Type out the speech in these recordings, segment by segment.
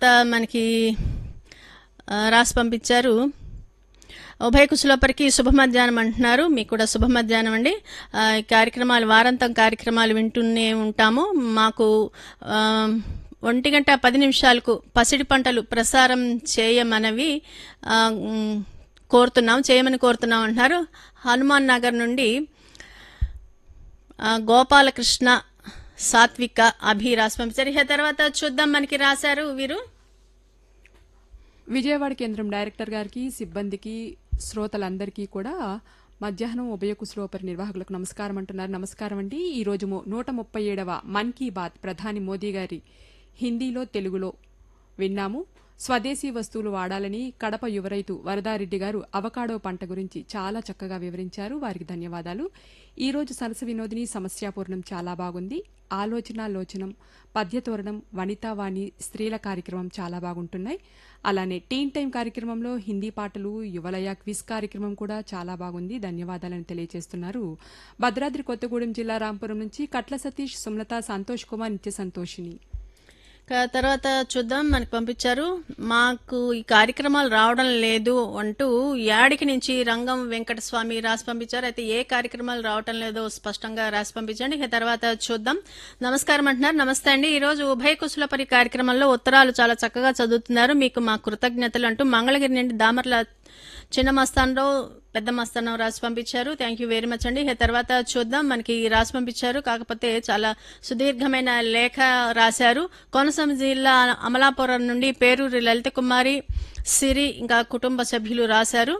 మనకి ఆ, రాసి పంపించారు ఉభయ కుశలోపరికి శుభ మధ్యాహ్నం అంటున్నారు మీకు కూడా శుభ మధ్యాహ్నం అండి ఆ, ఈ కార్యక్రమాలు వారాంతం కార్యక్రమాలు వింటూనే ఉంటాము మాకు ఆ, ఒంటి గంట పది నిమిషాలకు పసిడి పంటలు ప్రసారం చేయమనవి ఆ, ఉమ్, కోరుతున్నాం చేయమని కోరుతున్నాం అంటున్నారు హనుమాన్ నగర్ నుండి ఆ, గోపాలకృష్ణ సాత్విక అభి రాసి పంపించారు ఇక తర్వాత చూద్దాం మనకి రాశారు వీరు విజయవాడ కేంద్రం డైరెక్టర్ గారికి సిబ్బందికి శ్రోతలందరికీ కూడా మధ్యాహ్నం ఉభయ కుశలోపరి నిర్వాహకులకు నమస్కారం అంటున్నారు నమస్కారం అండి ఈ రోజు ము- నూట ముప్పై ఏడవ మన్ కీ బాత్ ప్రధాని మోదీ గారి హిందీలో తెలుగులో విన్నాము స్వదేశీ వస్తువులు వాడాలని కడప యువరైతు వరదారెడ్డి గారు అవకాడో పంట గురించి చాలా చక్కగా వివరించారు వారికి ధన్యవాదాలు ఈ రోజు సరస వినోదిని సమస్యాపూర్ణం చాలా బాగుంది ఆలోచన లోచనం పద్యతోరణం వనితావాణి స్త్రీల కార్యక్రమం చాలా బాగుంటున్నాయి అలానే టీన్ టైం కార్యక్రమంలో హిందీ పాటలు యువలయ క్విజ్ కార్యక్రమం కూడా చాలా బాగుంది ధన్యవాదాలను తెలియజేస్తున్నారు భద్రాద్రి కొత్తగూడెం జిల్లా రాంపురం నుంచి కట్ల సతీష్ సుమలత సంతోష్ కుమార్ నిత్య సంతోషిని క- తర్వాత చూద్దాం మనకి పంపించారు మాకు ఈ కార్యక్రమాలు రావడం లేదు అంటూ యాడికి నుంచి రంగం వెంకటస్వామి రాసి పంపించారు అయితే ఏ కార్యక్రమాలు రావటం లేదో స్పష్టంగా రాసి పంపించండి ఇక తర్వాత చూద్దాం నమస్కారం అంటున్నారు నమస్తే అండి ఈ రోజు ఉభయ కుశలపరి కార్యక్రమంలో ఉత్తరాలు చాలా చక్కగా చదువుతున్నారు మీకు మా కృతజ్ఞతలు అంటూ మంగళగిరి నుండి దామర్ల చిన్న మస్తాన్రావు పెద్ద మస్తాన్రావు రాసి పంపించారు థ్యాంక్ యూ వెరీ మచ్ అండి ఇక తర్వాత చూద్దాం మనకి రాసి పంపించారు కాకపోతే చాలా సుదీర్ఘమైన లేఖ రాశారు కోనసీమ జిల్లా అమలాపురం నుండి పేరూరి లలిత కుమారి సిరి ఇంకా కుటుంబ సభ్యులు రాశారు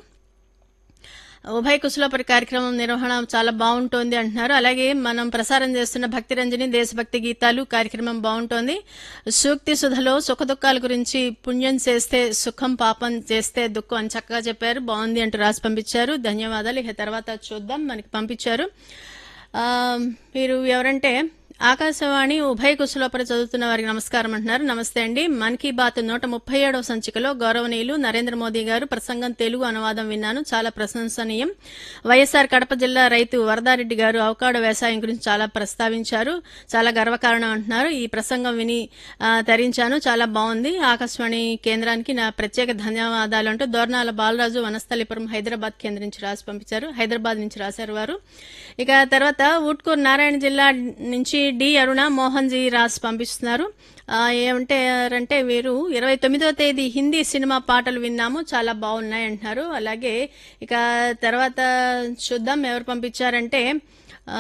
ఉభయ కుశలపరి కార్యక్రమం నిర్వహణ చాలా బాగుంటోంది అంటున్నారు అలాగే మనం ప్రసారం చేస్తున్న భక్తి రంజని దేశభక్తి గీతాలు కార్యక్రమం బాగుంటోంది సూక్తి సుధలో సుఖ దుఃఖాల గురించి పుణ్యం చేస్తే సుఖం పాపం చేస్తే దుఃఖం అని చక్కగా చెప్పారు బాగుంది అంటూ రాసి పంపించారు ధన్యవాదాలు ఇక తర్వాత చూద్దాం మనకి పంపించారు ఆ, మీరు ఎవరంటే ఆకాశవాణి ఉభయ కుశలోపరి చదువుతున్న వారికి నమస్కారం అంటున్నారు నమస్తే అండి మన్ కీ బాత్ నూట ముప్పై ఏడవ సంచికలో గౌరవనీయులు నరేంద్ర మోదీ గారు ప్రసంగం తెలుగు అనువాదం విన్నాను చాలా ప్రశంసనీయం వైఎస్ఆర్ కడప జిల్లా రైతు వరదారెడ్డి గారు అవకాడో వ్యవసాయం గురించి చాలా ప్రస్తావించారు చాలా గర్వకారణం అంటున్నారు ఈ ప్రసంగం విని ఆ, తరించాను చాలా బాగుంది ఆకాశవాణి కేంద్రానికి నా ప్రత్యేక ధన్యవాదాలు అంటూ దోర్నాల బాలరాజు వనస్థలిపురం హైదరాబాద్ కేంద్రం నుంచి రాసి పంపించారు హైదరాబాద్ నుంచి రాశారు వారు ఇక తర్వాత ఊట్కూరు నారాయణ జిల్లా నుంచి డి అరుణ మోహన్ జీ రాసి పంపిస్తున్నారు ఆ, ఏమంటారంటే వీరు ఇరవై తొమ్మిదో తేదీ హిందీ సినిమా పాటలు విన్నాము చాలా బాగున్నాయి అంటున్నారు అలాగే ఇక తర్వాత చూద్దాం ఎవరు పంపించారంటే ఆ,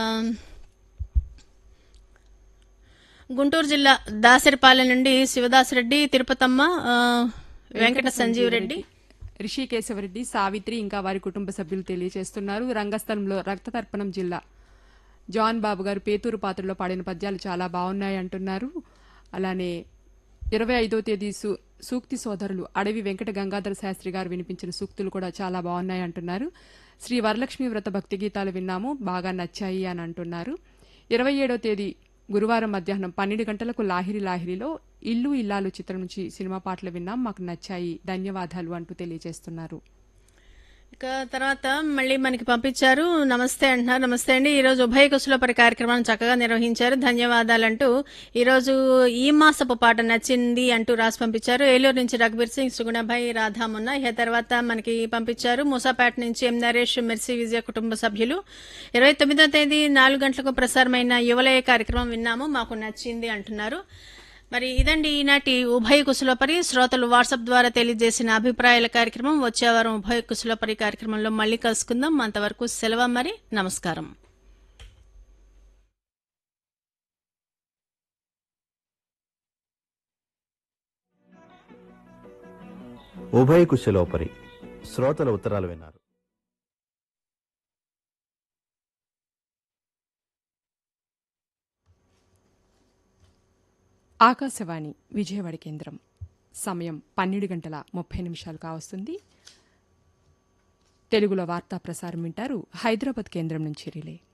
గుంటూరు జిల్లా దాసరిపాలెం నుండి శివదాసరెడ్డి తిరుపతమ్మ ఆ, వెంకట సంజీవ్ రెడ్డి రిషికేశవరెడ్డి సావిత్రి ఇంకా వారి కుటుంబ సభ్యులు తెలియజేస్తున్నారు రంగస్థలంలో రక్తతర్పణం జిల్లా జాన్ బాబు గారు పేతూరు పాత్రలో పాడిన పద్యాలు చాలా బాగున్నాయి అంటున్నారు అలానే ఇరవై ఐదో తేదీ సు- సూక్తి సోదరులు అడవి వెంకట గంగాధర శాస్త్రి గారు వినిపించిన సూక్తులు కూడా చాలా బాగున్నాయి అంటున్నారు శ్రీ వరలక్ష్మి వ్రత భక్తి గీతాలు విన్నాము బాగా నచ్చాయి అని అంటున్నారు ఇరవై ఏడో తేదీ గురువారం మధ్యాహ్నం పన్నెండు గంటలకు లాహిరి లాహిరిలో ఇల్లు ఇల్లాలు చిత్రం నుంచి సినిమా పాటలు విన్నాం మాకు నచ్చాయి ధన్యవాదాలు అంటూ తెలియజేస్తున్నారు ఇక తర్వాత మళ్ళీ మనకి పంపించారు నమస్తే అంటున్నారు నమస్తే అండి ఈ రోజు ఉభయ కుశలపరి కార్యక్రమాన్ని చక్కగా నిర్వహించారు ధన్యవాదాలంటూ ఈ రోజు ఈ మాసపు పాట నచ్చింది అంటూ రాసి పంపించారు ఏలూరు నుంచి రఘుబీర్ సింగ్ సుగుణభాయ్ రాధామున్న ఇక తర్వాత మనకి పంపించారు మూసాపేట నుంచి ఎం నరేష్ మెర్సీ విజయ కుటుంబ సభ్యులు ఇరవై తొమ్మిదో తేదీ నాలుగు గంటలకు ప్రసారమైన యువలయ కార్యక్రమం విన్నాము మాకు నచ్చింది అంటున్నారు మరి ఇదండి ఈనాటి ఉభయ కుశలపరి శ్రోతలు వాట్సాప్ ద్వారా తెలియజేసిన అభిప్రాయాల కార్యక్రమం వచ్చే వారం ఉభయ కుశలపరి కార్యక్రమంలో మళ్ళీ కలుసుకుందాం అంతవరకు సెలవు మరి నమస్కారం ఉభయ కుశలోపరి శ్రోతల ఉత్తరాలు విన్నారు ఆకాశవాణి విజయవాడ కేంద్రం సమయం పన్నెండు గంటల ముప్పై నిమిషాలు కావస్తుంది తెలుగులో వార్తా ప్రసారం వింటారు హైదరాబాద్ కేంద్రం నుంచి రిలే